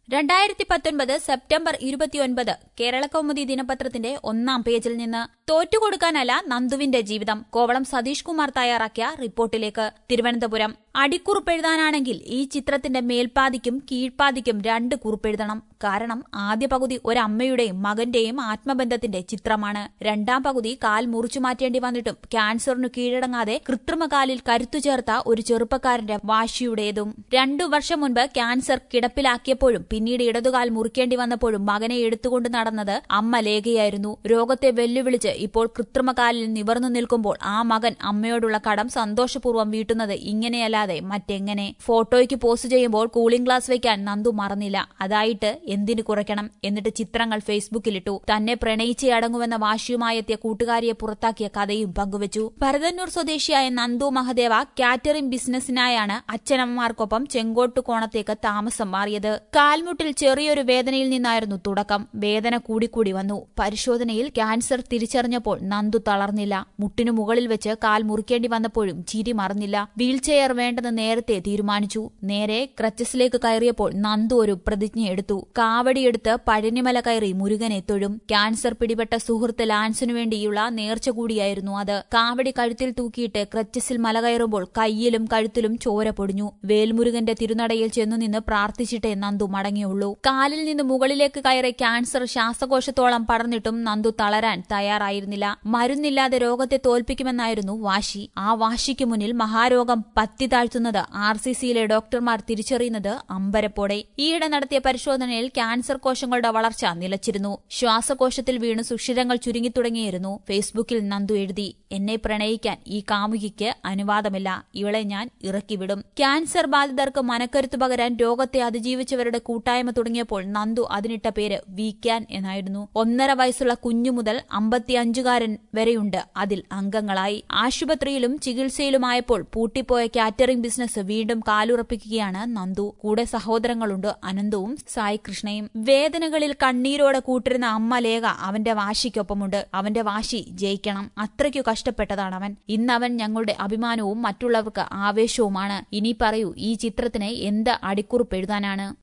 രണ്ടായിരത്തി പത്തൊൻപത് സെപ്റ്റംബർ ഇരുപത്തിയൊൻപത് കേരളകൗമുദി ദിനപത്രത്തിന്റെ ഒന്നാം പേജിൽ നിന്ന് തോറ്റുകൊടുക്കാനല്ല നന്ദുവിന്റെ ജീവിതം കോവളം സതീഷ് കുമാർ തയ്യാറാക്കിയ റിപ്പോർട്ടിലേക്ക് തിരുവനന്തപുരം അടിക്കുറിപ്പെഴുതാനാണെങ്കിൽ ഈ ചിത്രത്തിന്റെ മേൽപ്പാതിക്കും കീഴ്പ്പാതിക്കും രണ്ട് കുറിപ്പെഴുതണം കാരണം ആദ്യ പകുതി ഒരമ്മയുടെയും മകന്റെയും ആത്മബന്ധത്തിന്റെ ചിത്രമാണ് രണ്ടാം പകുതി കാൽ മുറിച്ചു മാറ്റേണ്ടി വന്നിട്ടും ക്യാൻസറിനു കീഴടങ്ങാതെ കൃത്രിമ കാലിൽ കരുത്തു ചേർത്ത ഒരു ചെറുപ്പക്കാരന്റെ വാശിയുടേതും രണ്ടു വർഷം മുൻപ് ക്യാൻസർ കിടപ്പിലാക്കിയപ്പോഴും പിന്നീട് ഇടതുകാൽ മുറിക്കേണ്ടി വന്നപ്പോഴും മകനെ എടുത്തുകൊണ്ട് നടന്നത് അമ്മ ലേഖയായിരുന്നു രോഗത്തെ വെല്ലുവിളിച്ച് ഇപ്പോൾ കൃത്രിമകാലിൽ നിവർന്നു നിൽക്കുമ്പോൾ ആ മകൻ അമ്മയോടുള്ള കടം സന്തോഷപൂർവ്വം വീട്ടുന്നത് ഇങ്ങനെയല്ലാതെ മറ്റെങ്ങനെ ഫോട്ടോയ്ക്ക് പോസ്റ്റ് ചെയ്യുമ്പോൾ കൂളിംഗ് ഗ്ലാസ് വയ്ക്കാൻ നന്ദു മറന്നില്ല അതായിട്ട് എന്തിനു കുറയ്ക്കണം എന്നിട്ട് ചിത്രങ്ങൾ ഫേസ്ബുക്കിലിട്ടു തന്നെ പ്രണയിച്ചേ അടങ്ങുമെന്ന വാശിയുമായി എത്തിയ കൂട്ടുകാരിയെ പുറത്താക്കിയ കഥയും പങ്കുവച്ചു ഭരതന്നൂർ സ്വദേശിയായ നന്ദു മഹദേവ കാറ്ററിംഗ് ബിസിനസിനായാണ് അച്ഛനമ്മമാർക്കൊപ്പം ചെങ്കോട്ടു കോണത്തേക്ക് താമസം മാറിയത് കാൽമുട്ടിൽ ചെറിയൊരു വേദനയിൽ നിന്നായിരുന്നു തുടക്കം വേദന കൂടിക്കൂടി വന്നു പരിശോധനയിൽ ക്യാൻസർ തിരിച്ചറിഞ്ഞപ്പോൾ നന്ദു തളർന്നില്ല മുട്ടിനു മുകളിൽ വെച്ച് കാൽ മുറിക്കേണ്ടി വന്നപ്പോഴും ചിരി മറന്നില്ല വീൽചെയർ വേണ്ടെന്ന് നേരത്തെ തീരുമാനിച്ചു നേരെ ക്രച്ചസിലേക്ക് കയറിയപ്പോൾ നന്ദു ഒരു പ്രതിജ്ഞ എടുത്തു കാവടിയെടുത്ത് പഴനിമല കയറി മുരുകനെ തൊഴും ക്യാൻസർ പിടിപെട്ട സുഹൃത്ത് ലാൻസിനു വേണ്ടിയുള്ള നേർച്ച കൂടിയായിരുന്നു അത് കാവടി കഴുത്തിൽ തൂക്കിയിട്ട് ക്രച്ചസിൽ മല കയറുമ്പോൾ കയ്യിലും കഴുത്തിലും ചോര പൊടിഞ്ഞു വേൽമുരുകന്റെ തിരുനടയിൽ ചെന്നുനിന്ന് പ്രാർത്ഥിച്ചിട്ടേ നന്ദു മടങ്ങിയുള്ളൂ കാലിൽ നിന്ന് മുകളിലേക്ക് കയറി ക്യാൻസർ ശ്വാസകോശത്തോളം പടർന്നിട്ടും നന്ദു തളരാൻ തയ്യാറായിരുന്നില്ല മരുന്നില്ലാതെ രോഗത്തെ തോൽപ്പിക്കുമെന്നായിരുന്നു വാശി ആ വാശിക്ക് മുന്നിൽ മഹാരോഗം പത്തി താഴ്ത്തുന്നത് ആർ സി സിയിലെ ഡോക്ടർമാർ തിരിച്ചറിയുന്നത് അമ്പരപ്പോടെ ഈയിടെ നടത്തിയ പരിശോധനയിൽ ക്യാൻസർ കോശങ്ങളുടെ വളർച്ച നിലച്ചിരുന്നു ശ്വാസകോശത്തിൽ വീണ് സുഷിരങ്ങൾ ചുരുങ്ങിത്തുടങ്ങിയിരുന്നു ഫേസ്ബുക്കിൽ നന്ദു എഴുതി എന്നെ പ്രണയിക്കാൻ ഈ കാമുകിക്ക് അനുവാദമില്ല ഇവളെ ഞാൻ ഇറക്കിവിടും ക്യാൻസർ ബാധിതർക്ക് മനക്കരുത്ത് പകരാൻ രോഗത്തെ അതിജീവിച്ചവരുടെ കൂട്ടായ്മ തുടങ്ങിയപ്പോൾ നന്ദു അതിനിട്ട പേര് വീക്കാൻ എന്നായിരുന്നു ഒന്നര വയസ്സുള്ള കുഞ്ഞു മുതൽ അമ്പത്തിയഞ്ചുകാരൻ വരെയുണ്ട് അതിൽ അംഗങ്ങളായി ആശുപത്രിയിലും ചികിത്സയിലുമായപ്പോൾ പൂട്ടിപ്പോയ കാറ്ററിംഗ് ബിസിനസ് വീണ്ടും കാലുറപ്പിക്കുകയാണ് നന്ദു കൂടെ സഹോദരങ്ങളുണ്ട് അനന്തവും സായി കൃഷ്ണയും വേദനകളിൽ കണ്ണീരോടെ കൂട്ടിരുന്ന അമ്മ ലേഖ അവന്റെ വാശിക്കൊപ്പമുണ്ട് അവന്റെ വാശി ജയിക്കണം അത്രയ്ക്കു കഷ്ടപ്പെട്ടതാണ് അവൻ ഇന്നവൻ ഞങ്ങളുടെ അഭിമാനവും മറ്റുള്ളവർക്ക് ആവേശവുമാണ് ഇനി പറയൂ ഈ ചിത്രത്തിന് എന്ത് അടിക്കുറിപ്പ് എഴുതാനാണ്